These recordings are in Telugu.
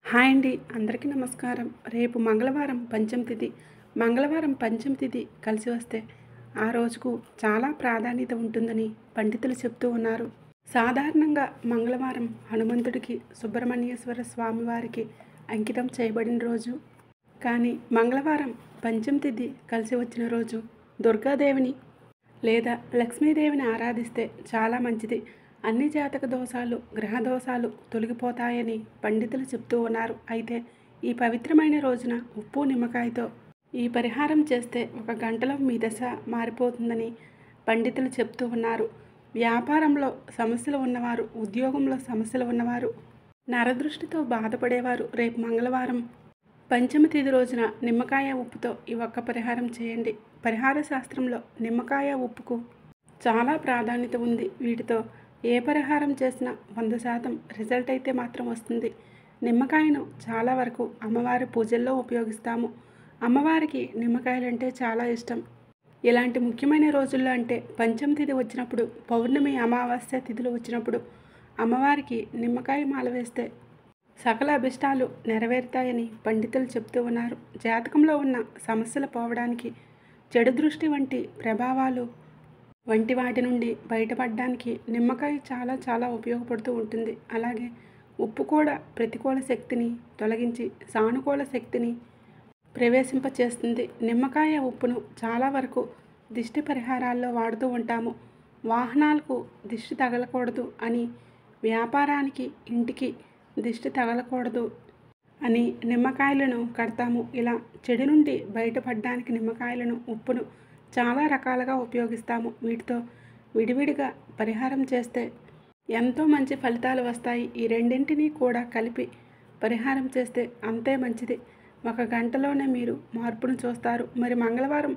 హాయ్ అండి అందరికీ నమస్కారం రేపు మంగళవారం పంచమ తిథి మంగళవారం పంచమ తిథి కలిసి వస్తే ఆ రోజుకు చాలా ప్రాధాన్యత ఉంటుందని పండితులు చెప్తూ ఉన్నారు సాధారణంగా మంగళవారం హనుమంతుడికి సుబ్రహ్మణ్యేశ్వర స్వామి వారికి అంకితం చేయబడిన రోజు కానీ మంగళవారం పంచమ తిథి కలిసి వచ్చిన రోజు దుర్గాదేవిని లేదా లక్ష్మీదేవిని ఆరాధిస్తే చాలా మంచిది అన్ని జాతక దోషాలు గ్రహ దోషాలు తొలగిపోతాయని పండితులు చెప్తూ ఉన్నారు అయితే ఈ పవిత్రమైన రోజున ఉప్పు నిమ్మకాయతో ఈ పరిహారం చేస్తే ఒక గంటలో మీ దశ మారిపోతుందని పండితులు చెప్తూ ఉన్నారు వ్యాపారంలో సమస్యలు ఉన్నవారు ఉద్యోగంలో సమస్యలు ఉన్నవారు నరదృష్టితో బాధపడేవారు రేపు మంగళవారం పంచమ తేదీ రోజున నిమ్మకాయ ఉప్పుతో ఈ ఒక్క పరిహారం చేయండి పరిహార శాస్త్రంలో నిమ్మకాయ ఉప్పుకు చాలా ప్రాధాన్యత ఉంది వీటితో ఏ పరిహారం చేసినా వంద శాతం రిజల్ట్ అయితే మాత్రం వస్తుంది నిమ్మకాయను చాలా వరకు అమ్మవారి పూజల్లో ఉపయోగిస్తాము అమ్మవారికి నిమ్మకాయలంటే చాలా ఇష్టం ఇలాంటి ముఖ్యమైన రోజుల్లో అంటే పంచమ తిథి వచ్చినప్పుడు పౌర్ణమి అమావాస్య తిథులు వచ్చినప్పుడు అమ్మవారికి నిమ్మకాయ మాల వేస్తే సకల అభిష్టాలు నెరవేరుతాయని పండితులు చెప్తూ ఉన్నారు జాతకంలో ఉన్న సమస్యలు పోవడానికి చెడు దృష్టి వంటి ప్రభావాలు వంటి వాటి నుండి బయటపడడానికి నిమ్మకాయ చాలా చాలా ఉపయోగపడుతూ ఉంటుంది అలాగే ఉప్పు కూడా ప్రతికూల శక్తిని తొలగించి సానుకూల శక్తిని ప్రవేశింపచేస్తుంది నిమ్మకాయ ఉప్పును చాలా వరకు దిష్టి పరిహారాల్లో వాడుతూ ఉంటాము వాహనాలకు దిష్టి తగలకూడదు అని వ్యాపారానికి ఇంటికి దిష్టి తగలకూడదు అని నిమ్మకాయలను కడతాము ఇలా చెడు నుండి బయటపడడానికి నిమ్మకాయలను ఉప్పును చాలా రకాలుగా ఉపయోగిస్తాము వీటితో విడివిడిగా పరిహారం చేస్తే ఎంతో మంచి ఫలితాలు వస్తాయి ఈ రెండింటినీ కూడా కలిపి పరిహారం చేస్తే అంతే మంచిది ఒక గంటలోనే మీరు మార్పును చూస్తారు మరి మంగళవారం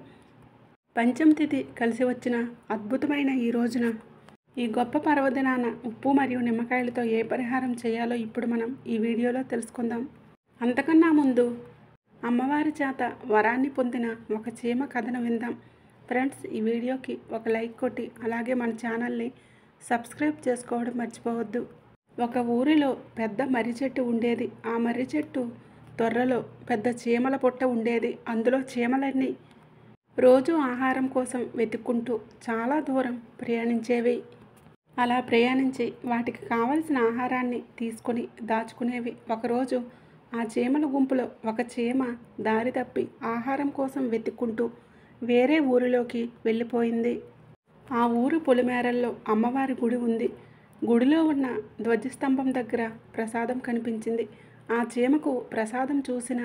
పంచమ తిథి కలిసి వచ్చిన అద్భుతమైన ఈ రోజున ఈ గొప్ప పర్వదినాన ఉప్పు మరియు నిమ్మకాయలతో ఏ పరిహారం చేయాలో ఇప్పుడు మనం ఈ వీడియోలో తెలుసుకుందాం అంతకన్నా ముందు అమ్మవారి చేత వరాన్ని పొందిన ఒక చీమ కథను విందాం ఫ్రెండ్స్ ఈ వీడియోకి ఒక లైక్ కొట్టి అలాగే మన ఛానల్ని సబ్స్క్రైబ్ చేసుకోవడం మర్చిపోవద్దు ఒక ఊరిలో పెద్ద మర్రి చెట్టు ఉండేది ఆ మర్రి చెట్టు తొర్రలో పెద్ద చీమల పుట్ట ఉండేది అందులో చీమలన్నీ రోజు ఆహారం కోసం వెతుక్కుంటూ చాలా దూరం ప్రయాణించేవి అలా ప్రయాణించి వాటికి కావలసిన ఆహారాన్ని తీసుకొని దాచుకునేవి ఒకరోజు ఆ చీమల గుంపులో ఒక చీమ దారి తప్పి ఆహారం కోసం వెతుక్కుంటూ వేరే ఊరిలోకి వెళ్ళిపోయింది ఆ ఊరు పొలిమేరల్లో అమ్మవారి గుడి ఉంది గుడిలో ఉన్న ధ్వజస్తంభం దగ్గర ప్రసాదం కనిపించింది ఆ చీమకు ప్రసాదం చూసిన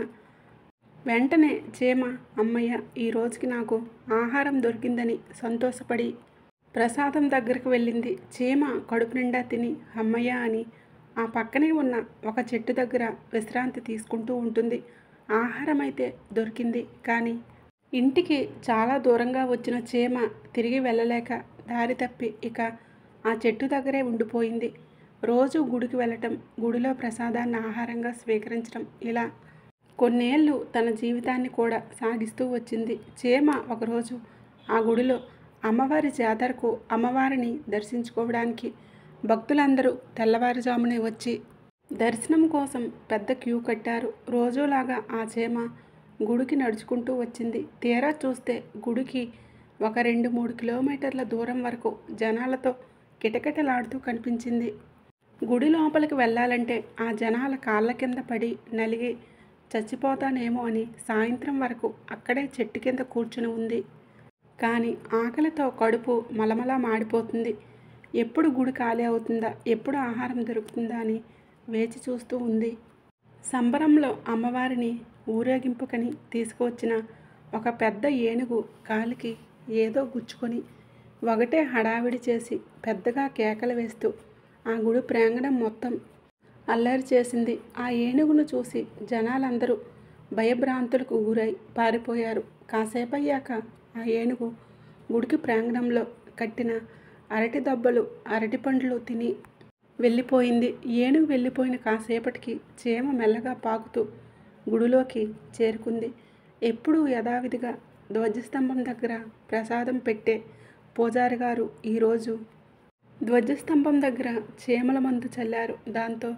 వెంటనే చీమ అమ్మయ్య ఈ రోజుకి నాకు ఆహారం దొరికిందని సంతోషపడి ప్రసాదం దగ్గరకు వెళ్ళింది చీమ కడుపు నిండా తిని అమ్మయ్య అని ఆ పక్కనే ఉన్న ఒక చెట్టు దగ్గర విశ్రాంతి తీసుకుంటూ ఉంటుంది ఆహారం అయితే దొరికింది కానీ ఇంటికి చాలా దూరంగా వచ్చిన చీమ తిరిగి వెళ్ళలేక దారి తప్పి ఇక ఆ చెట్టు దగ్గరే ఉండిపోయింది రోజు గుడికి వెళ్ళటం గుడిలో ప్రసాదాన్ని ఆహారంగా స్వీకరించడం ఇలా కొన్నేళ్ళు తన జీవితాన్ని కూడా సాగిస్తూ వచ్చింది చీమ ఒకరోజు ఆ గుడిలో అమ్మవారి జాతరకు అమ్మవారిని దర్శించుకోవడానికి భక్తులందరూ తెల్లవారుజామునే వచ్చి దర్శనం కోసం పెద్ద క్యూ కట్టారు రోజులాగా ఆ చీమ గుడికి నడుచుకుంటూ వచ్చింది తీరా చూస్తే గుడికి ఒక రెండు మూడు కిలోమీటర్ల దూరం వరకు జనాలతో కిటకిటలాడుతూ కనిపించింది గుడి లోపలికి వెళ్ళాలంటే ఆ జనాల కాళ్ళ కింద పడి నలిగి చచ్చిపోతానేమో అని సాయంత్రం వరకు అక్కడే చెట్టు కింద కూర్చుని ఉంది కానీ ఆకలితో కడుపు మలమలా మాడిపోతుంది ఎప్పుడు గుడి ఖాళీ అవుతుందా ఎప్పుడు ఆహారం దొరుకుతుందా అని వేచి చూస్తూ ఉంది సంబరంలో అమ్మవారిని ఊరేగింపుకని తీసుకువచ్చిన ఒక పెద్ద ఏనుగు కాలికి ఏదో గుచ్చుకొని ఒకటే హడావిడి చేసి పెద్దగా కేకలు వేస్తూ ఆ గుడి ప్రాంగణం మొత్తం అల్లరి చేసింది ఆ ఏనుగును చూసి జనాలందరూ భయభ్రాంతులకు గురై పారిపోయారు కాసేపయ్యాక ఆ ఏనుగు గుడికి ప్రాంగణంలో కట్టిన అరటి దబ్బలు అరటి పండ్లు తిని వెళ్ళిపోయింది ఏనుగు వెళ్ళిపోయిన కాసేపటికి చీమ మెల్లగా పాకుతూ గుడిలోకి చేరుకుంది ఎప్పుడూ యథావిధిగా ధ్వజస్తంభం దగ్గర ప్రసాదం పెట్టే పూజారి గారు ఈరోజు ధ్వజస్తంభం దగ్గర చీమల మందు చల్లారు దాంతో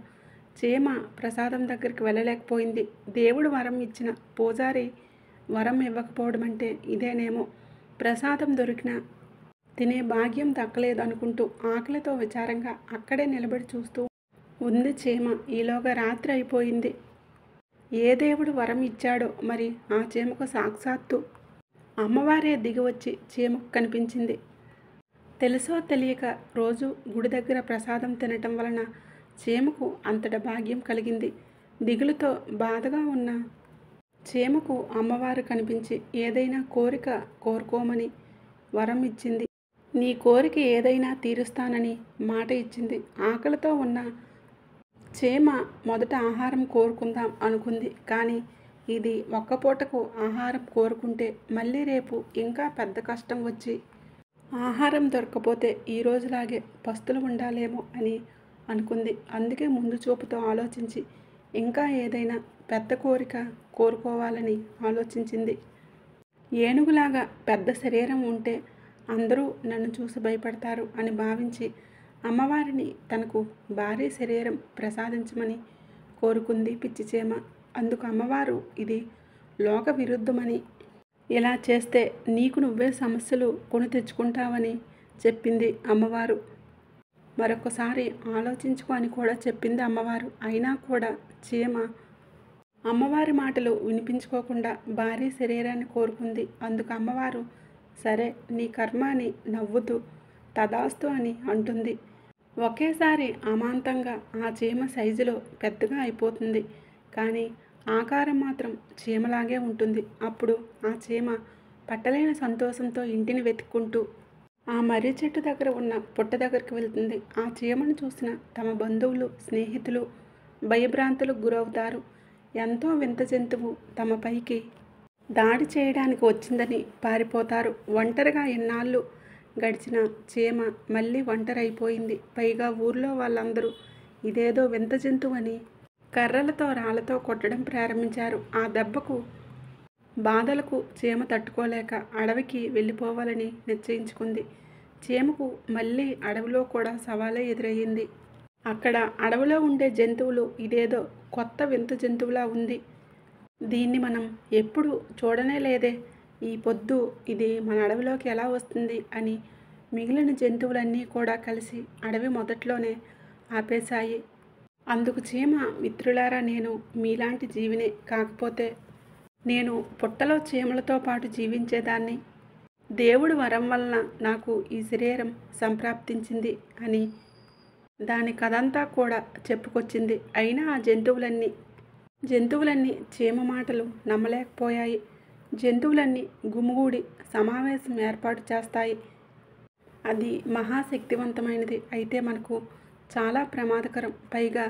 చీమ ప్రసాదం దగ్గరికి వెళ్ళలేకపోయింది దేవుడు వరం ఇచ్చిన పూజారి వరం ఇవ్వకపోవడం అంటే ఇదేనేమో ప్రసాదం దొరికిన తినే భాగ్యం దక్కలేదు అనుకుంటూ ఆకలితో విచారంగా అక్కడే నిలబడి చూస్తూ ఉంది చీమ ఈలోగా రాత్రి అయిపోయింది ఏ దేవుడు వరం ఇచ్చాడో మరి ఆ చీమకు సాక్షాత్తు అమ్మవారే దిగివచ్చి చీమకు కనిపించింది తెలుసో తెలియక రోజు గుడి దగ్గర ప్రసాదం తినటం వలన చీమకు అంతట భాగ్యం కలిగింది దిగులుతో బాధగా ఉన్న చీమకు అమ్మవారు కనిపించి ఏదైనా కోరిక కోరుకోమని వరం ఇచ్చింది నీ కోరిక ఏదైనా తీరుస్తానని మాట ఇచ్చింది ఆకలితో ఉన్న చీమ మొదట ఆహారం కోరుకుందాం అనుకుంది కానీ ఇది ఒక్క పూటకు ఆహారం కోరుకుంటే మళ్ళీ రేపు ఇంకా పెద్ద కష్టం వచ్చి ఆహారం దొరకపోతే ఈ రోజులాగే పస్తులు ఉండాలేమో అని అనుకుంది అందుకే ముందు చూపుతో ఆలోచించి ఇంకా ఏదైనా పెద్ద కోరిక కోరుకోవాలని ఆలోచించింది ఏనుగులాగా పెద్ద శరీరం ఉంటే అందరూ నన్ను చూసి భయపడతారు అని భావించి అమ్మవారిని తనకు భారీ శరీరం ప్రసాదించమని కోరుకుంది పిచ్చిచేమ అందుకు అమ్మవారు ఇది లోక విరుద్ధమని ఇలా చేస్తే నీకు నువ్వే సమస్యలు కొని తెచ్చుకుంటావని చెప్పింది అమ్మవారు మరొకసారి ఆలోచించుకో అని కూడా చెప్పింది అమ్మవారు అయినా కూడా చీమ అమ్మవారి మాటలు వినిపించుకోకుండా భారీ శరీరాన్ని కోరుకుంది అందుకు అమ్మవారు సరే నీ కర్మ అని నవ్వుతూ తదాస్తు అని అంటుంది ఒకేసారి అమాంతంగా ఆ చీమ సైజులో పెద్దగా అయిపోతుంది కానీ ఆకారం మాత్రం చీమలాగే ఉంటుంది అప్పుడు ఆ చీమ పట్టలేని సంతోషంతో ఇంటిని వెతుక్కుంటూ ఆ మర్రి చెట్టు దగ్గర ఉన్న పుట్ట దగ్గరికి వెళ్తుంది ఆ చీమను చూసిన తమ బంధువులు స్నేహితులు భయభ్రాంతులకు గురవుతారు ఎంతో వింత జంతువు తమ పైకి దాడి చేయడానికి వచ్చిందని పారిపోతారు ఒంటరిగా ఎన్నాళ్ళు గడిచిన చీమ మళ్ళీ ఒంటరైపోయింది పైగా ఊర్లో వాళ్ళందరూ ఇదేదో వింత జంతువు అని కర్రలతో రాళ్ళతో కొట్టడం ప్రారంభించారు ఆ దెబ్బకు బాధలకు చీమ తట్టుకోలేక అడవికి వెళ్ళిపోవాలని నిశ్చయించుకుంది చీమకు మళ్ళీ అడవిలో కూడా సవాలే ఎదురయ్యింది అక్కడ అడవిలో ఉండే జంతువులు ఇదేదో కొత్త వింత జంతువులా ఉంది దీన్ని మనం ఎప్పుడు చూడనే లేదే ఈ పొద్దు ఇది మన అడవిలోకి ఎలా వస్తుంది అని మిగిలిన జంతువులన్నీ కూడా కలిసి అడవి మొదట్లోనే ఆపేశాయి అందుకు చీమ మిత్రులారా నేను మీలాంటి జీవినే కాకపోతే నేను పుట్టలో చీమలతో పాటు జీవించేదాన్ని దేవుడు వరం వలన నాకు ఈ శరీరం సంప్రాప్తించింది అని దాని కథంతా కూడా చెప్పుకొచ్చింది అయినా ఆ జంతువులన్నీ జంతువులన్నీ చీమ మాటలు నమ్మలేకపోయాయి జంతువులన్నీ గుమిగూడి సమావేశం ఏర్పాటు చేస్తాయి అది మహాశక్తివంతమైనది అయితే మనకు చాలా ప్రమాదకరం పైగా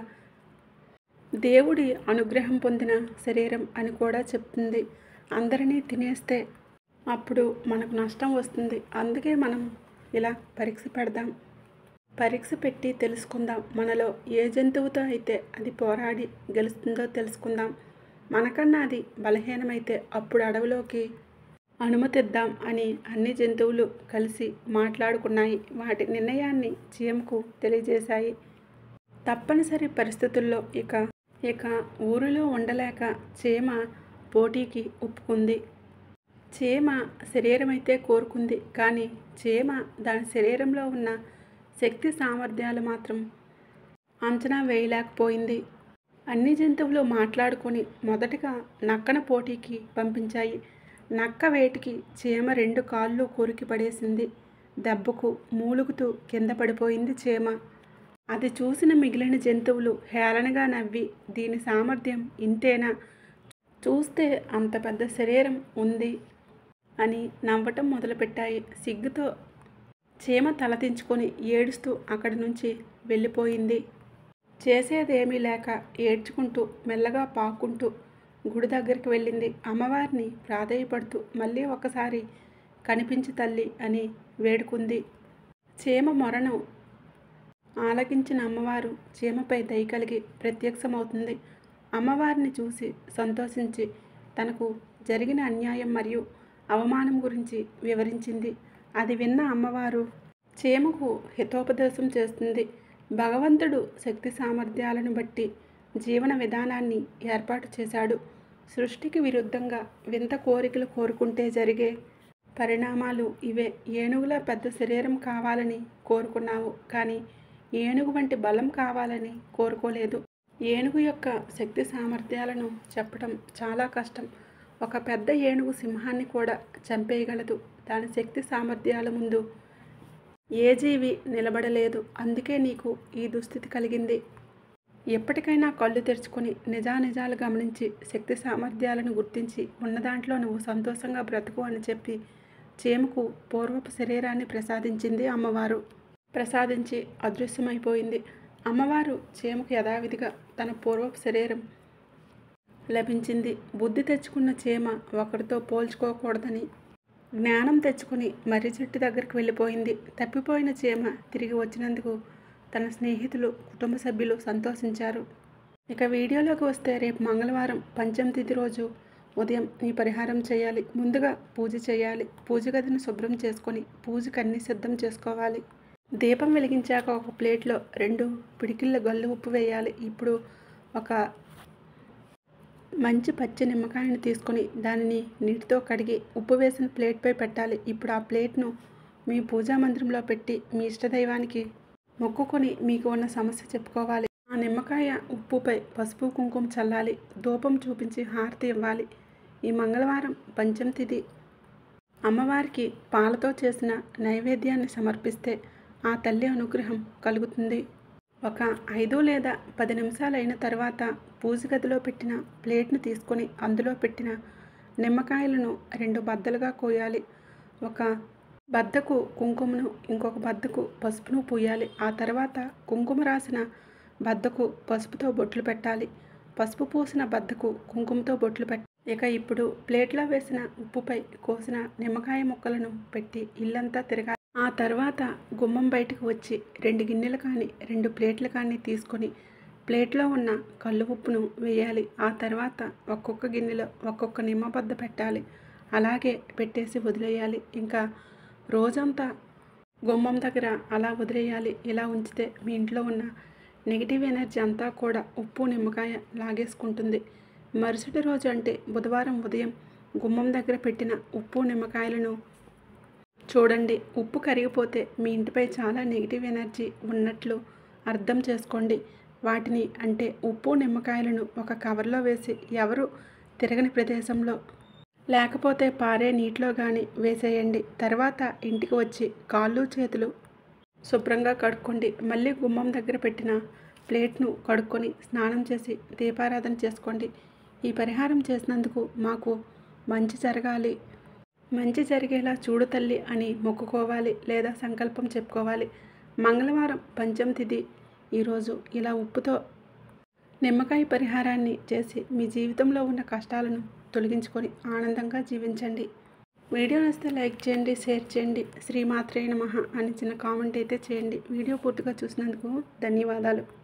దేవుడి అనుగ్రహం పొందిన శరీరం అని కూడా చెప్తుంది అందరినీ తినేస్తే అప్పుడు మనకు నష్టం వస్తుంది అందుకే మనం ఇలా పరీక్ష పెడదాం పరీక్ష పెట్టి తెలుసుకుందాం మనలో ఏ జంతువుతో అయితే అది పోరాడి గెలుస్తుందో తెలుసుకుందాం మనకన్నా అది బలహీనమైతే అప్పుడు అడవిలోకి అనుమతిద్దాం అని అన్ని జంతువులు కలిసి మాట్లాడుకున్నాయి వాటి నిర్ణయాన్ని చీమకు తెలియజేశాయి తప్పనిసరి పరిస్థితుల్లో ఇక ఇక ఊరిలో ఉండలేక చీమ పోటీకి ఒప్పుకుంది చీమ శరీరం అయితే కోరుకుంది కానీ చీమ దాని శరీరంలో ఉన్న శక్తి సామర్థ్యాలు మాత్రం అంచనా వేయలేకపోయింది అన్ని జంతువులు మాట్లాడుకొని మొదటగా నక్కన పోటీకి పంపించాయి నక్క వేటికి చీమ రెండు కాళ్ళు కొరికి పడేసింది దెబ్బకు మూలుగుతూ కింద పడిపోయింది చీమ అది చూసిన మిగిలిన జంతువులు హేళనగా నవ్వి దీని సామర్థ్యం ఇంతేనా చూస్తే అంత పెద్ద శరీరం ఉంది అని నవ్వటం మొదలుపెట్టాయి సిగ్గుతో చీమ తలదించుకొని ఏడుస్తూ అక్కడి నుంచి వెళ్ళిపోయింది చేసేదేమీ లేక ఏడ్చుకుంటూ మెల్లగా పాక్కుంటూ గుడి దగ్గరికి వెళ్ళింది అమ్మవారిని ప్రాధేయపడుతూ మళ్ళీ ఒకసారి కనిపించి తల్లి అని వేడుకుంది చీమ మొరను ఆలకించిన అమ్మవారు చీమపై దయ కలిగి ప్రత్యక్షమవుతుంది అమ్మవారిని చూసి సంతోషించి తనకు జరిగిన అన్యాయం మరియు అవమానం గురించి వివరించింది అది విన్న అమ్మవారు చీమకు హితోపదేశం చేస్తుంది భగవంతుడు శక్తి సామర్థ్యాలను బట్టి జీవన విధానాన్ని ఏర్పాటు చేశాడు సృష్టికి విరుద్ధంగా వింత కోరికలు కోరుకుంటే జరిగే పరిణామాలు ఇవే ఏనుగుల పెద్ద శరీరం కావాలని కోరుకున్నావు కానీ ఏనుగు వంటి బలం కావాలని కోరుకోలేదు ఏనుగు యొక్క శక్తి సామర్థ్యాలను చెప్పడం చాలా కష్టం ఒక పెద్ద ఏనుగు సింహాన్ని కూడా చంపేయగలదు దాని శక్తి సామర్థ్యాల ముందు ఏ జీవి నిలబడలేదు అందుకే నీకు ఈ దుస్థితి కలిగింది ఎప్పటికైనా కళ్ళు తెరుచుకొని నిజానిజాలు గమనించి శక్తి సామర్థ్యాలను గుర్తించి ఉన్న దాంట్లో నువ్వు సంతోషంగా బ్రతుకు అని చెప్పి చేముకు పూర్వపు శరీరాన్ని ప్రసాదించింది అమ్మవారు ప్రసాదించి అదృశ్యమైపోయింది అమ్మవారు చేముకు యథావిధిగా తన పూర్వపు శరీరం లభించింది బుద్ధి తెచ్చుకున్న చీమ ఒకరితో పోల్చుకోకూడదని జ్ఞానం తెచ్చుకుని మర్రి చెట్టు దగ్గరికి వెళ్ళిపోయింది తప్పిపోయిన చీమ తిరిగి వచ్చినందుకు తన స్నేహితులు కుటుంబ సభ్యులు సంతోషించారు ఇక వీడియోలోకి వస్తే రేపు మంగళవారం పంచమ తిథి రోజు ఉదయం ఈ పరిహారం చేయాలి ముందుగా పూజ చేయాలి పూజ గదిని శుభ్రం చేసుకొని పూజకు అన్ని సిద్ధం చేసుకోవాలి దీపం వెలిగించాక ఒక ప్లేట్లో రెండు పిడికిళ్ళ గల్లు ఉప్పు వేయాలి ఇప్పుడు ఒక మంచి పచ్చి నిమ్మకాయని తీసుకొని దానిని నీటితో కడిగి ఉప్పు వేసిన ప్లేట్పై పెట్టాలి ఇప్పుడు ఆ ప్లేట్ను మీ పూజా మందిరంలో పెట్టి మీ ఇష్టదైవానికి మొక్కుకొని మీకు ఉన్న సమస్య చెప్పుకోవాలి ఆ నిమ్మకాయ ఉప్పుపై పసుపు కుంకుమ చల్లాలి ధూపం చూపించి హారతి ఇవ్వాలి ఈ మంగళవారం పంచమ తిథి అమ్మవారికి పాలతో చేసిన నైవేద్యాన్ని సమర్పిస్తే ఆ తల్లి అనుగ్రహం కలుగుతుంది ఒక ఐదు లేదా పది నిమిషాలు అయిన తర్వాత పూజ గదిలో పెట్టిన ప్లేట్ను తీసుకొని అందులో పెట్టిన నిమ్మకాయలను రెండు బద్దలుగా కోయాలి ఒక బద్దకు కుంకుమను ఇంకొక బద్దకు పసుపును పూయాలి ఆ తర్వాత కుంకుమ రాసిన బద్దకు పసుపుతో బొట్లు పెట్టాలి పసుపు పూసిన బద్దకు కుంకుమతో బొట్లు పెట్ట ఇక ఇప్పుడు ప్లేట్లో వేసిన ఉప్పుపై కోసిన నిమ్మకాయ ముక్కలను పెట్టి ఇల్లంతా తిరగాలి ఆ తర్వాత గుమ్మం బయటకు వచ్చి రెండు గిన్నెలు కానీ రెండు ప్లేట్లు కానీ తీసుకొని ప్లేట్లో ఉన్న కళ్ళు ఉప్పును వేయాలి ఆ తర్వాత ఒక్కొక్క గిన్నెలో ఒక్కొక్క నిమ్మబద్ద పెట్టాలి అలాగే పెట్టేసి వదిలేయాలి ఇంకా రోజంతా గుమ్మం దగ్గర అలా వదిలేయాలి ఇలా ఉంచితే మీ ఇంట్లో ఉన్న నెగిటివ్ ఎనర్జీ అంతా కూడా ఉప్పు నిమ్మకాయ లాగేసుకుంటుంది మరుసటి రోజు అంటే బుధవారం ఉదయం గుమ్మం దగ్గర పెట్టిన ఉప్పు నిమ్మకాయలను చూడండి ఉప్పు కరిగిపోతే మీ ఇంటిపై చాలా నెగిటివ్ ఎనర్జీ ఉన్నట్లు అర్థం చేసుకోండి వాటిని అంటే ఉప్పు నిమ్మకాయలను ఒక కవర్లో వేసి ఎవరు తిరగని ప్రదేశంలో లేకపోతే పారే నీటిలో కానీ వేసేయండి తర్వాత ఇంటికి వచ్చి కాళ్ళు చేతులు శుభ్రంగా కడుక్కోండి మళ్ళీ గుమ్మం దగ్గర పెట్టిన ప్లేట్ను కడుక్కొని స్నానం చేసి దీపారాధన చేసుకోండి ఈ పరిహారం చేసినందుకు మాకు మంచి జరగాలి మంచి జరిగేలా చూడు తల్లి అని మొక్కుకోవాలి లేదా సంకల్పం చెప్పుకోవాలి మంగళవారం పంచమ తిథి ఈరోజు ఇలా ఉప్పుతో నిమ్మకాయ పరిహారాన్ని చేసి మీ జీవితంలో ఉన్న కష్టాలను తొలగించుకొని ఆనందంగా జీవించండి వీడియో నచ్చితే లైక్ చేయండి షేర్ చేయండి శ్రీమాత్రే నమః అని చిన్న కామెంట్ అయితే చేయండి వీడియో పూర్తిగా చూసినందుకు ధన్యవాదాలు